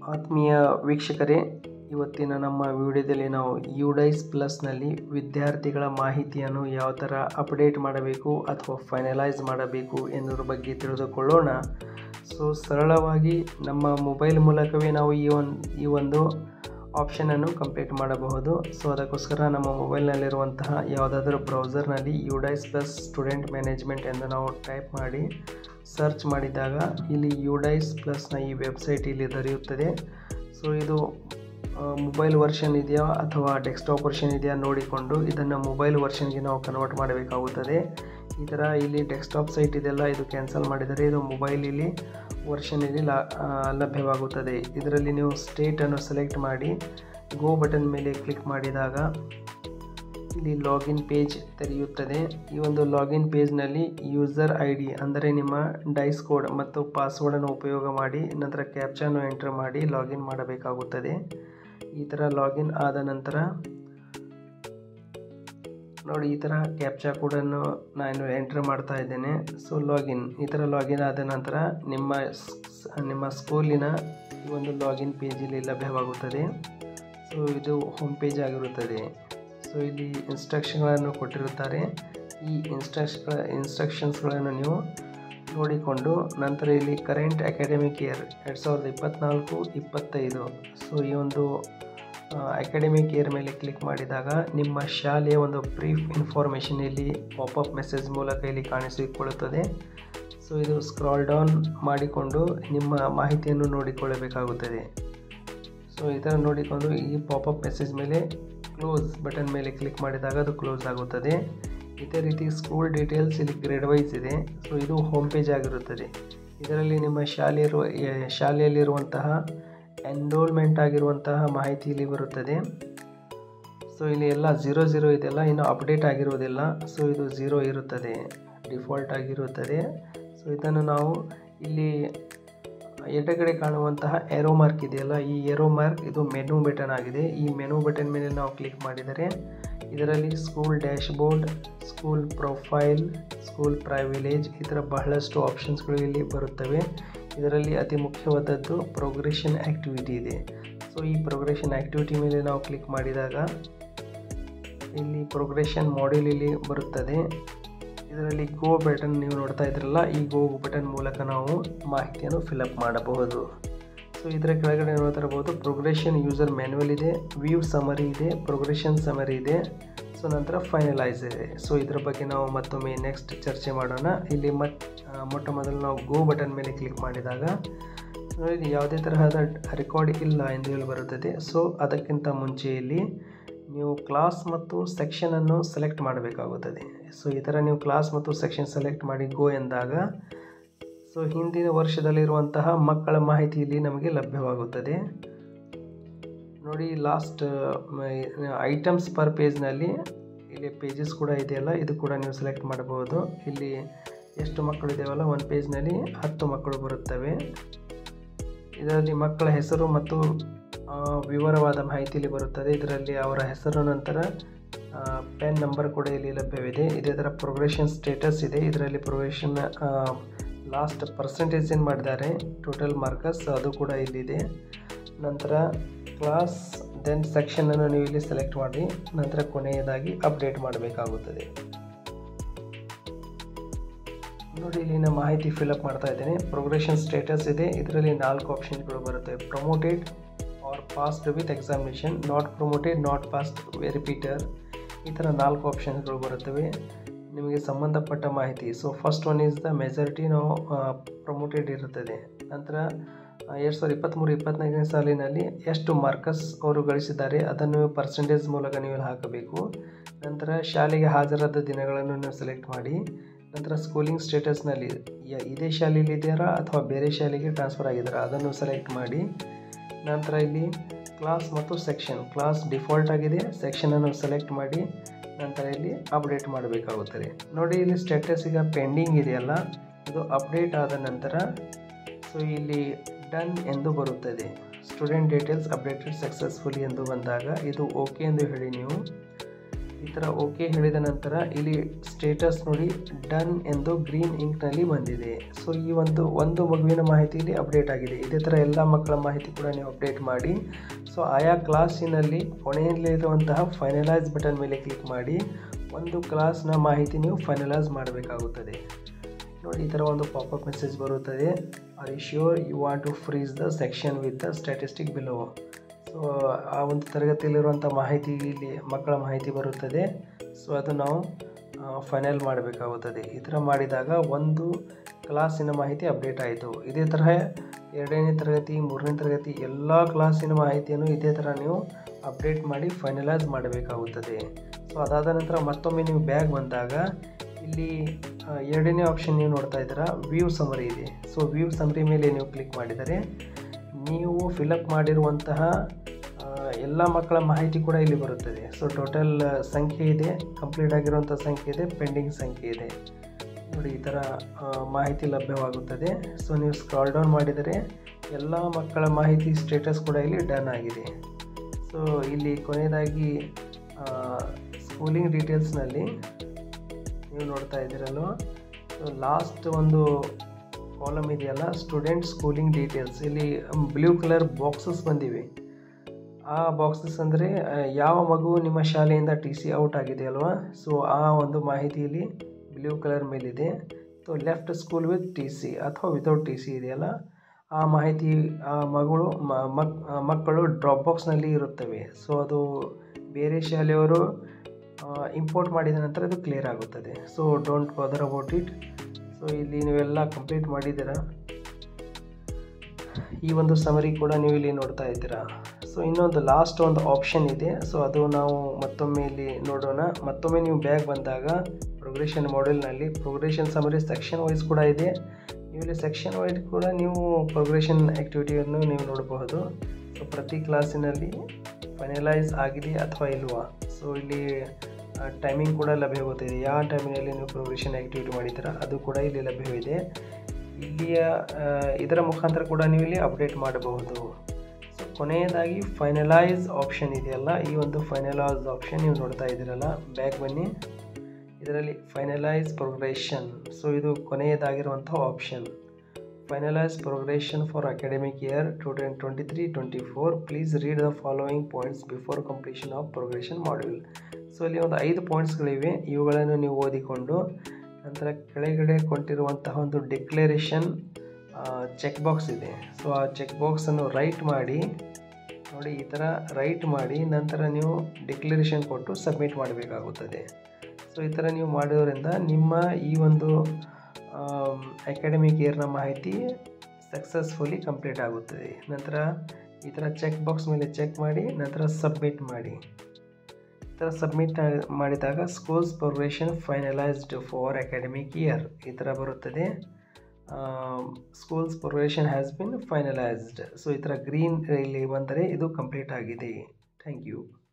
ಆತ್ಮೀಯ ವೀಕ್ಷಕರೇ ಇವತ್ತಿನ ನಮ್ಮ ವಿಡಿಯೋದಲ್ಲಿ ನಾವು ಯುಡೈಸ್ ಪ್ಲಸ್ನಲ್ಲಿ ವಿದ್ಯಾರ್ಥಿಗಳ ಮಾಹಿತಿಯನ್ನು ಯಾವ ಥರ ಅಪ್ಡೇಟ್ ಮಾಡಬೇಕು ಅಥವಾ ಫೈನಲೈಸ್ ಮಾಡಬೇಕು ಎನ್ನುವುದ್ರ ಬಗ್ಗೆ ತಿಳಿದುಕೊಳ್ಳೋಣ ಸೊ ಸರಳವಾಗಿ ನಮ್ಮ ಮೊಬೈಲ್ ಮೂಲಕವೇ ನಾವು ಈ ಒಂದು ಈ ಒಂದು ಆಪ್ಷನನ್ನು ಕಂಪ್ಲೀಟ್ ಮಾಡಬಹುದು ಸೊ ಅದಕ್ಕೋಸ್ಕರ ನಮ್ಮ ಮೊಬೈಲ್ನಲ್ಲಿರುವಂತಹ ಯಾವುದಾದ್ರೂ ಬ್ರೌಸರ್ನಲ್ಲಿ ಯುಡೈಸ್ ಪ್ಲಸ್ ಸ್ಟೂಡೆಂಟ್ ಮ್ಯಾನೇಜ್ಮೆಂಟ್ ಎಂದು ನಾವು ಟೈಪ್ ಮಾಡಿ ಸರ್ಚ್ ಮಾಡಿದಾಗ ಇಲ್ಲಿ ಯುಡೈಸ್ ಪ್ಲಸ್ನ ಈ ವೆಬ್ಸೈಟ್ ಇಲ್ಲಿ ದೊರೆಯುತ್ತದೆ ಸೊ ಇದು ಮೊಬೈಲ್ ವರ್ಷನ್ ಇದೆಯಾ ಅಥವಾ ಡೆಸ್ಕ್ಟಾಪ್ ವರ್ಷನ್ ಇದೆಯಾ ನೋಡಿಕೊಂಡು ಇದನ್ನು ಮೊಬೈಲ್ ವರ್ಷನ್ಗೆ ನಾವು ಕನ್ವರ್ಟ್ ಮಾಡಬೇಕಾಗುತ್ತದೆ ಈ ಥರ ಇಲ್ಲಿ ಡೆಸ್ಕ್ಟಾಪ್ ಸೈಟ್ ಇದೆಲ್ಲ ಇದು ಕ್ಯಾನ್ಸಲ್ ಮಾಡಿದರೆ ಇದು ಮೊಬೈಲ್ ಇಲ್ಲಿ ವರ್ಷನ್ ಇಲ್ಲಿ ಲಾ ಲಭ್ಯವಾಗುತ್ತದೆ ಇದರಲ್ಲಿ ನೀವು ಸ್ಟೇಟನ್ನು ಸೆಲೆಕ್ಟ್ ಮಾಡಿ ಗೋ ಬಟನ್ ಮೇಲೆ ಕ್ಲಿಕ್ ಮಾಡಿದಾಗ ಇಲ್ಲಿ ಲಾಗಿನ್ ಪೇಜ್ ತೆರೆಯುತ್ತದೆ ಈ ಒಂದು ಲಾಗಿನ್ ಪೇಜ್ನಲ್ಲಿ ಯೂಸರ್ ಐ ಡಿ ಅಂದರೆ ನಿಮ್ಮ ಡೈಸ್ ಕೋಡ್ ಮತ್ತು ಪಾಸ್ವರ್ಡನ್ನು ಉಪಯೋಗ ಮಾಡಿ ನಂತರ ಕ್ಯಾಪ್ಚಾನು ಎಂಟರ್ ಮಾಡಿ ಲಾಗಿನ್ ಮಾಡಬೇಕಾಗುತ್ತದೆ ಈ ಥರ ಲಾಗಿನ್ ಆದ ನಂತರ ನೋಡಿ ಈ ಥರ ಕ್ಯಾಪ್ಚಾ ಕೋಡನ್ನು ನಾನು ಎಂಟರ್ ಮಾಡ್ತಾ ಇದ್ದೇನೆ ಸೊ ಲಾಗಿನ್ ಈ ಥರ ಲಾಗಿನ್ ಆದ ನಂತರ ನಿಮ್ಮ ನಿಮ್ಮ ಸ್ಕೂಲಿನ ಈ ಒಂದು ಲಾಗಿನ್ ಪೇಜ್ ಇಲ್ಲಿ ಲಭ್ಯವಾಗುತ್ತದೆ ಸೊ ಇದು ಹೋಮ್ ಪೇಜ್ ಆಗಿರುತ್ತದೆ ಸೊ ಇಲ್ಲಿ ಇನ್ಸ್ಟ್ರಕ್ಷನ್ಗಳನ್ನು ಕೊಟ್ಟಿರುತ್ತಾರೆ ಈ ಇನ್ಸ್ಟ್ರಕ್ಷ ಇನ್ಸ್ಟ್ರಕ್ಷನ್ಸ್ಗಳನ್ನು ನೀವು ನೋಡಿಕೊಂಡು ನಂತರ ಇಲ್ಲಿ ಕರೆಂಟ್ ಅಕಾಡೆಮಿಕ್ ಇಯರ್ ಎರಡು ಸಾವಿರದ ಇಪ್ಪತ್ತ್ನಾಲ್ಕು ಇಪ್ಪತ್ತೈದು ಸೊ ಈ ಒಂದು ಅಕಾಡೆಮಿಕ್ ಇಯರ್ ಮೇಲೆ ಕ್ಲಿಕ್ ಮಾಡಿದಾಗ ನಿಮ್ಮ ಶಾಲೆಯ ಒಂದು ಬ್ರೀಫ್ ಇನ್ಫಾರ್ಮೇಷನ್ ಇಲ್ಲಿ ಪಾಪಪ್ ಮೆಸೇಜ್ ಮೂಲಕ ಇಲ್ಲಿ ಕಾಣಿಸಿಕೊಳ್ಳುತ್ತದೆ ಸೊ ಇದು ಸ್ಕ್ರಾಲ್ ಡೌನ್ ಮಾಡಿಕೊಂಡು ನಿಮ್ಮ ಮಾಹಿತಿಯನ್ನು ನೋಡಿಕೊಳ್ಳಬೇಕಾಗುತ್ತದೆ ಸೊ ಈ ಥರ ನೋಡಿಕೊಂಡು ಈ ಪಾಪಪ್ ಮೆಸೇಜ್ ಮೇಲೆ ಕ್ಲೋಸ್ ಬಟನ್ ಮೇಲೆ ಕ್ಲಿಕ್ ಮಾಡಿದಾಗ ಅದು ಕ್ಲೋಸ್ ಆಗುತ್ತದೆ ಇದೇ ರೀತಿ ಸ್ಕೂಲ್ ಡೀಟೇಲ್ಸ್ ಇಲ್ಲಿ ಗ್ರೇಡ್ ವೈಸ್ ಇದೆ ಸೊ ಇದು ಹೋಮ್ ಪೇಜ್ ಆಗಿರುತ್ತದೆ ಇದರಲ್ಲಿ ನಿಮ್ಮ ಶಾಲೆಯಿರುವ ಶಾಲೆಯಲ್ಲಿರುವಂತಹ ಎನ್ರೋಲ್ಮೆಂಟ್ ಆಗಿರುವಂತಹ ಮಾಹಿತಿ ಇಲ್ಲಿ ಬರುತ್ತದೆ ಸೊ ಇಲ್ಲಿ ಎಲ್ಲ ಝೀರೋ ಝೀರೋ ಇದೆಲ್ಲ ಇನ್ನು ಅಪ್ಡೇಟ್ ಆಗಿರುವುದಿಲ್ಲ ಸೊ ಇದು ಝೀರೋ ಇರುತ್ತದೆ ಡಿಫಾಲ್ಟ್ ಆಗಿರುತ್ತದೆ ಸೊ ಇದನ್ನು ನಾವು ಇಲ್ಲಿ ಎಡಗಡೆ ಕಾಣುವಂತಹ ಎರೋ ಮಾರ್ಕ್ ಇದೆಯಲ್ಲ ಈ ಎರೋ ಮಾರ್ಕ್ ಇದು ಮೆನು ಬಟನ್ ಆಗಿದೆ ಈ ಮೆನು ಬಟನ್ ಮೇಲೆ ನಾವು ಕ್ಲಿಕ್ ಮಾಡಿದರೆ ಇದರಲ್ಲಿ school dash board school profile school privilege ಈ ಥರ ಬಹಳಷ್ಟು ಆಪ್ಷನ್ಸ್ಗಳು ಇಲ್ಲಿ ಬರುತ್ತವೆ ಇದರಲ್ಲಿ ಅತಿ ಮುಖ್ಯವಾದದ್ದು ಪ್ರೋಗ್ರೆಷನ್ ಆ್ಯಕ್ಟಿವಿಟಿ ಇದೆ ಸೊ ಈ ಪ್ರೋಗ್ರೆಷನ್ ಆ್ಯಕ್ಟಿವಿಟಿ ಮೇಲೆ ನಾವು ಕ್ಲಿಕ್ ಮಾಡಿದಾಗ ಇಲ್ಲಿ ಪ್ರೋಗ್ರೆಷನ್ ಮಾಡೆಲ್ ಇಲ್ಲಿ ಬರುತ್ತದೆ ಇದರಲ್ಲಿ ಗೋ ಬಟನ್ ನೀವು ನೋಡ್ತಾ ಇದ್ರಲ್ಲ ಈ ಗೋ ಬಟನ್ ಮೂಲಕ ನಾವು ಮಾಹಿತಿಯನ್ನು ಫಿಲಪ್ ಮಾಡಬಹುದು ಸೊ ಇದರ ಕೆಳಗಡೆ ನೋಡ್ತಿರ್ಬೋದು ಪ್ರೋಗ್ರೆಷನ್ ಯೂಸರ್ ಮ್ಯಾನ್ಯುವಲ್ ಇದೆ ವ್ಯೂ ಸಮರಿ ಇದೆ ಪ್ರೋಗ್ರೆಷನ್ ಸಮರಿ ಇದೆ ಸೊ ನಂತರ ಫೈನಲೈಸ್ ಇದೆ ಸೊ ಇದರ ಬಗ್ಗೆ ನಾವು ಮತ್ತೊಮ್ಮೆ ನೆಕ್ಸ್ಟ್ ಚರ್ಚೆ ಮಾಡೋಣ ಇಲ್ಲಿ ಮತ್ ಮೊಟ್ಟ ಮೊದಲು ನಾವು ಗೋ ಬಟನ್ ಮೇಲೆ ಕ್ಲಿಕ್ ಮಾಡಿದಾಗ ನೋಡಿ ಯಾವುದೇ ತರಹದ ರೆಕಾರ್ಡ್ ಇಲ್ಲ ಎಂದು ಹೇಳಿ ಬರುತ್ತದೆ ಸೊ ಅದಕ್ಕಿಂತ ಮುಂಚೆ ಇಲ್ಲಿ ನೀವು ಕ್ಲಾಸ್ ಮತ್ತು ಸೆಕ್ಷನನ್ನು ಸೆಲೆಕ್ಟ್ ಮಾಡಬೇಕಾಗುತ್ತದೆ ಸೊ ಈ ಥರ ನೀವು ಕ್ಲಾಸ್ ಮತ್ತು ಸೆಕ್ಷನ್ ಸೆಲೆಕ್ಟ್ ಮಾಡಿ ಗೋ ಎಂದಾಗ ಸೊ ಹಿಂದಿನ ವರ್ಷದಲ್ಲಿರುವಂತಹ ಮಕ್ಕಳ ಮಾಹಿತಿ ಇಲ್ಲಿ ನಮಗೆ ಲಭ್ಯವಾಗುತ್ತದೆ ನೋಡಿ ಲಾಸ್ಟ್ ಐಟಮ್ಸ್ ಪರ್ ಪೇಜ್ನಲ್ಲಿ ಇಲ್ಲಿ ಪೇಜಸ್ ಕೂಡ ಇದೆಯಲ್ಲ ಇದು ಕೂಡ ನೀವು ಸೆಲೆಕ್ಟ್ ಮಾಡಬಹುದು ಇಲ್ಲಿ ಎಷ್ಟು ಮಕ್ಕಳು ಇದೆಯಲ್ಲ ಒಂದು ಪೇಜ್ನಲ್ಲಿ ಹತ್ತು ಮಕ್ಕಳು ಬರುತ್ತವೆ ಇದರಲ್ಲಿ ಮಕ್ಕಳ ಹೆಸರು ಮತ್ತು ವಿವರವಾದ ಮಾಹಿತಿ ಇಲ್ಲಿ ಬರುತ್ತದೆ ಇದರಲ್ಲಿ ಅವರ ಹೆಸರು ನಂತರ ಪೆನ್ ನಂಬರ್ ಕೂಡ ಇಲ್ಲಿ ಲಭ್ಯವಿದೆ ಇದೇ ಥರ ಪ್ರೋಗ್ರೆಷನ್ ಸ್ಟೇಟಸ್ ಇದೆ ಇದರಲ್ಲಿ ಪ್ರೋಗ್ರೆಷನ್ ಲಾಸ್ಟ್ ಪರ್ಸೆಂಟೇಜ್ ಏನು ಮಾಡಿದ್ದಾರೆ ಟೋಟಲ್ ಮಾರ್ಕಸ್ ಅದು ಕೂಡ ಇಲ್ಲಿದೆ ನಂತರ ಕ್ಲಾಸ್ ದೆನ್ ಸೆಕ್ಷನನ್ನು ನೀವು ಇಲ್ಲಿ ಸೆಲೆಕ್ಟ್ ಮಾಡಿ ನಂತರ ಕೊನೆಯದಾಗಿ ಅಪ್ಡೇಟ್ ಮಾಡಬೇಕಾಗುತ್ತದೆ ನೋಡಿ ಇಲ್ಲಿನ ಮಾಹಿತಿ ಫಿಲಪ್ ಮಾಡ್ತಾ ಇದ್ದೇನೆ ಪ್ರೋಗ್ರೆಷನ್ ಸ್ಟೇಟಸ್ ಇದೆ ಇದರಲ್ಲಿ ನಾಲ್ಕು ಆಪ್ಷನ್ಗಳು ಬರುತ್ತವೆ promoted or passed with examination not promoted not passed repeater ಈ ಥರ ನಾಲ್ಕು ಆಪ್ಷನ್ಸ್ಗಳು ಬರುತ್ತವೆ ನಿಮಗೆ ಸಂಬಂಧಪಟ್ಟ ಮಾಹಿತಿ so first one is the majority ನಾವು ಪ್ರಮೋಟೆಡ್ ಇರುತ್ತದೆ ನಂತರ ಎರಡು ಸಾವಿರದ ಇಪ್ಪತ್ತ್ಮೂರು ಇಪ್ಪತ್ತ್ನಾಲ್ಕನೇ ಸಾಲಿನಲ್ಲಿ ಎಷ್ಟು ಮಾರ್ಕಸ್ ಅವರು ಗಳಿಸಿದ್ದಾರೆ ಅದನ್ನು ಪರ್ಸೆಂಟೇಜ್ ಮೂಲಕ ನೀವು ಹಾಕಬೇಕು ನಂತರ ಶಾಲೆಗೆ ಹಾಜರಾದ ದಿನಗಳನ್ನು ನೀವು ಸೆಲೆಕ್ಟ್ ಮಾಡಿ ನಂತರ ಸ್ಕೂಲಿಂಗ್ ಸ್ಟೇಟಸ್ನಲ್ಲಿ ಇದೇ ಶಾಲೆಯಲ್ಲಿ ಇದೆಯಾರಾ ಅಥವಾ ಬೇರೆ ಶಾಲೆಗೆ ಟ್ರಾನ್ಸ್ಫರ್ ಆಗಿದ್ದಾರಾ ಅದನ್ನು ಸೆಲೆಕ್ಟ್ ಮಾಡಿ ನಂತರ ಇಲ್ಲಿ ಕ್ಲಾಸ್ ಮತ್ತು ಸೆಕ್ಷನ್ ಕ್ಲಾಸ್ ಡಿಫಾಲ್ಟ್ ಆಗಿದೆ ಸೆಕ್ಷನನ್ನು ಸೆಲೆಕ್ಟ್ ಮಾಡಿ ನಂತರ ಇಲ್ಲಿ ಅಪ್ಡೇಟ್ ಮಾಡಬೇಕಾಗುತ್ತದೆ ನೋಡಿ ಇಲ್ಲಿ ಸ್ಟೇಟಸ್ ಈಗ ಪೆಂಡಿಂಗ್ ಇದೆಯಲ್ಲ ಇದು ಅಪ್ಡೇಟ್ ಆದ ನಂತರ ಸೊ ಇಲ್ಲಿ ಡನ್ ಎಂದು ಬರುತ್ತದೆ ಸ್ಟೂಡೆಂಟ್ ಡೀಟೇಲ್ಸ್ ಅಪ್ಡೇಟೆಡ್ ಸಕ್ಸಸ್ಫುಲಿ ಎಂದು ಬಂದಾಗ ಇದು ಓಕೆ ಎಂದು ಹೇಳಿ ನೀವು ಈ ಥರ ಓಕೆ ಹೇಳಿದ ನಂತರ ಇಲ್ಲಿ ಸ್ಟೇಟಸ್ ನೋಡಿ ಡನ್ ಎಂದು ಗ್ರೀನ್ ಇಂಕ್ನಲ್ಲಿ ಬಂದಿದೆ ಸೊ ಈ ಒಂದು ಒಂದು ಮಗುವಿನ ಮಾಹಿತಿ ಇಲ್ಲಿ ಅಪ್ಡೇಟ್ ಆಗಿದೆ ಇದೇ ಥರ ಎಲ್ಲ ಮಕ್ಕಳ ಮಾಹಿತಿ ಕೂಡ ನೀವು ಅಪ್ಡೇಟ್ ಮಾಡಿ ಸೊ ಆಯಾ ಕ್ಲಾಸಿನಲ್ಲಿ ಕೊನೆಯಲ್ಲಿರುವಂತಹ ಫೈನಲೈಸ್ ಬಟನ್ ಮೇಲೆ ಕ್ಲಿಕ್ ಮಾಡಿ ಒಂದು ಕ್ಲಾಸ್ನ ಮಾಹಿತಿ ನೀವು ಫೈನಲೈಸ್ ಮಾಡಬೇಕಾಗುತ್ತದೆ ನೋಡಿ ಈ ಥರ ಒಂದು ಪಾಪಪ್ ಮೆಸೇಜ್ ಬರುತ್ತದೆ are you sure you want to freeze the section with the statistic below so ಆ ಒಂದು ತರಗತಿಯಲ್ಲಿರುವಂಥ ಮಾಹಿತಿ ಇಲ್ಲಿ ಮಕ್ಕಳ ಮಾಹಿತಿ ಬರುತ್ತದೆ ಸೊ ಅದು ನಾವು ಫೈನಲ್ ಮಾಡಬೇಕಾಗುತ್ತದೆ ಈ ಥರ ಮಾಡಿದಾಗ ಒಂದು ಕ್ಲಾಸಿನ ಮಾಹಿತಿ ಅಪ್ಡೇಟ್ ಆಯಿತು ಇದೇ ತರಹ ಎರಡನೇ ತರಗತಿ ಮೂರನೇ ತರಗತಿ ಎಲ್ಲ ಕ್ಲಾಸಿನ ಮಾಹಿತಿಯನ್ನು ಇದೇ ಥರ ನೀವು ಅಪ್ಡೇಟ್ ಮಾಡಿ ಫೈನಲೈಸ್ ಮಾಡಬೇಕಾಗುತ್ತದೆ ಸೊ ಅದಾದ ನಂತರ ಮತ್ತೊಮ್ಮೆ ನೀವು ಬ್ಯಾಗ್ ಬಂದಾಗ ಇಲ್ಲಿ ಆ, ಎರಡನೇ ಆಪ್ಷನ್ ನೀವು ನೋಡ್ತಾ ಇದ್ದೀರಾ ವ್ಯೂ ಸಮರಿ ಇದೆ ಸೊ ವ್ಯೂ ಸಮರಿ ಮೇಲೆ ನೀವು ಕ್ಲಿಕ್ ಮಾಡಿದರೆ ನೀವು ಫಿಲಪ್ ಮಾಡಿರುವಂತಹ ಆ, ಎಲ್ಲ ಮಕ್ಕಳ ಮಾಹಿತಿ ಕೂಡ ಇಲ್ಲಿ ಬರುತ್ತದೆ ಸೊ ಟೋಟಲ್ ಸಂಖ್ಯೆ ಇದೆ ಕಂಪ್ಲೀಟ್ ಆಗಿರುವಂಥ ಸಂಖ್ಯೆ ಇದೆ ಪೆಂಡಿಂಗ್ ಸಂಖ್ಯೆ ಇದೆ ನೋಡಿ ಈ ಥರ ಆ, ಮಾಹಿತಿ ಲಭ್ಯವಾಗುತ್ತದೆ ಸೊ ನೀವು ಸ್ಕ್ರಾಲ್ ಡೌನ್ ಮಾಡಿದರೆ ಎಲ್ಲ ಮಕ್ಕಳ ಮಾಹಿತಿ ಸ್ಟೇಟಸ್ ಕೂಡ ಇಲ್ಲಿ ಡನ್ ಆಗಿದೆ ಸೊ ಇಲ್ಲಿ ಕೊನೆಯದಾಗಿ ಸ್ಕೂಲಿಂಗ್ ಡೀಟೇಲ್ಸ್ನಲ್ಲಿ ನೀವು ನೋಡ್ತಾ ಇದ್ದೀರಲ್ವ ಸೊ ಲಾಸ್ಟ್ ಒಂದು ಕಾಲಮ್ ಇದೆಯಲ್ಲ ಸ್ಟೂಡೆಂಟ್ ಸ್ಕೂಲಿಂಗ್ ಡೀಟೇಲ್ಸ್ ಇಲ್ಲಿ ಬ್ಲೂ ಕಲರ್ ಬಾಕ್ಸಸ್ ಬಂದಿವೆ ಆ ಬಾಕ್ಸಸ್ ಅಂದರೆ ಯಾವ ಮಗು ನಿಮ್ಮ ಶಾಲೆಯಿಂದ ಟಿ ಸಿ ಔಟ್ ಆಗಿದೆ ಅಲ್ವಾ ಸೊ ಆ ಒಂದು ಮಾಹಿತಿ ಇಲ್ಲಿ ಬ್ಲೂ ಕಲರ್ ಮೇಲಿದೆ so left school with T C ಅಥವಾ ವಿತೌಟ್ ಟಿ ಸಿ ಇದೆಯಲ್ಲ ಆ ಮಾಹಿತಿ ಆ ಮಗಳು ಮ- ಮಕ್ ಮಕ್ಕಳು ಡ್ರಾಪ್ ಬಾಕ್ಸ್ನಲ್ಲಿ ಇರುತ್ತವೆ ಸೊ ಅದು ಬೇರೆ ಶಾಲೆಯವರು ಇಂಪೋರ್ಟ್ ಮಾಡಿದ ನಂತರ ಅದು ಕ್ಲಿಯರ್ ಆಗುತ್ತದೆ so don't bother about it so ಇಲ್ಲಿ ನೀವೆಲ್ಲ ಕಂಪ್ಲೀಟ್ ಮಾಡಿದ್ದೀರಾ ಈ ಒಂದು ಸಮರಿ ಕೂಡ ನೀವು ಇಲ್ಲಿ ನೋಡ್ತಾ ಇದ್ದೀರಾ ಸೊ ಇನ್ನೊಂದು ಲಾಸ್ಟ್ ಒಂದು ಆಪ್ಷನ್ ಇದೆ ಸೊ ಅದು ನಾವು ಮತ್ತೊಮ್ಮೆ ಇಲ್ಲಿ ನೋಡೋಣ ಮತ್ತೊಮ್ಮೆ ನೀವು ಬ್ಯಾಗ್ ಬಂದಾಗ ಪ್ರೋಗ್ರೆಷನ್ ಮಾಡೆಲ್ನಲ್ಲಿ ಪ್ರೋಗ್ರೆಷನ್ ಸಮರಿ ಸೆಕ್ಷನ್ ವೈಸ್ ಕೂಡ ಇದೆ ನೀವು ಇಲ್ಲಿ ಸೆಕ್ಷನ್ ವೈಸ್ ಕೂಡ ನೀವು ಪ್ರೋಗ್ರೆಷನ್ ಆ್ಯಕ್ಟಿವಿಟಿಯನ್ನು ನೀವು ನೋಡಬಹುದು ಸೊ ಪ್ರತಿ ಕ್ಲಾಸಿನಲ್ಲಿ ಫೈನಲೈಸ್ ಆಗಿದೆ ಅಥವಾ ಇಲ್ವಾ ಸೊ ಇಲ್ಲಿ ಟೈಮಿಂಗ್ ಕೂಡ ಲಭ್ಯವಾಗುತ್ತಿದೆ ಯಾವ ಟೈಮಿನಲ್ಲಿ ನೀವು ಪ್ರೋಗ್ರೆಷನ್ ಆ್ಯಕ್ಟಿವಿಟಿ ಮಾಡಿದ್ದೀರಾ ಅದು ಕೂಡ ಇಲ್ಲಿ ಲಭ್ಯವಿದೆ ಇಲ್ಲಿಯ ಆ, ಇದರ ಮುಖಾಂತರ ಕೂಡ ನೀವು ಇಲ್ಲಿ ಅಪ್ಡೇಟ್ ಮಾಡಬಹುದು ಸೊ ಕೊನೆಯದಾಗಿ ಫೈನಲೈಸ್ ಆಪ್ಷನ್ ಇದೆಯಲ್ಲ ಈ ಒಂದು ಫೈನಲೈಸ್ ಆಪ್ಷನ್ ನೀವು ನೋಡ್ತಾ ಇದ್ದೀರಲ್ಲ ಬ್ಯಾಕ್ ಬನ್ನಿ ಇದರಲ್ಲಿ ಫೈನಲೈಸ್ ಪ್ರೋಗ್ರೆಷನ್ ಸೊ ಇದು ಕೊನೆಯದಾಗಿರುವಂಥ option finalise progression for academic year two twenty three twenty four please read the following points before completion of progression module so ಇಲ್ಲಿ ಒಂದು ಐದು ಪಾಯಿಂಟ್ಸ್ಗಳಿವೆ ಇವುಗಳನ್ನು ನೀವು ಓದಿಕೊಂಡು ನಂತರ ಕೆಳಗಡೆ ಕೊಟ್ಟಿರುವಂತಹ ಒಂದು ಡಿಕ್ಲರೇಷನ್ ಚೆಕ್ ಬಾಕ್ಸ್ ಇದೆ ಸೊ ಆ ಚೆಕ್ ಬಾಕ್ಸನ್ನು ರೈಟ್ ಮಾಡಿ ನೋಡಿ ಈ ಥರ ರೈಟ್ ಮಾಡಿ ನಂತರ ನೀವು ಡಿಕ್ಲರೇಷನ್ ಕೊಟ್ಟು ಸಬ್ಮಿಟ್ ಮಾಡಬೇಕಾಗುತ್ತದೆ ಸೊ ಈ ಥರ ನೀವು ಮಾಡೋದ್ರಿಂದ ನಿಮ್ಮ ಈ ಒಂದು ಅಕಾಡೆಮಿಕ್ ಇಯರ್ನ ಮಾಹಿತಿ ಸಕ್ಸಸ್ಫುಲಿ ಕಂಪ್ಲೀಟ್ ಆಗುತ್ತದೆ ನಂತರ ಈ ಥರ ಚೆಕ್ ಬಾಕ್ಸ್ ಮೇಲೆ ಚೆಕ್ ಮಾಡಿ ನಂತರ ಸಬ್ಮಿಟ್ ಮಾಡಿ ಈ ಥರ ಸಬ್ಮಿಟ್ ಮಾಡಿದಾಗ school's progression finalised for academic year ಈ ಥರ ಬರುತ್ತದೆ school's progression has been finalised so ಈ ಥರ ಗ್ರೀನ್ ಇಲ್ಲಿ ಬಂದರೆ ಇದು ಕಂಪ್ಲೀಟ್ ಆಗಿದೆ ಥ್ಯಾಂಕ್ ಯು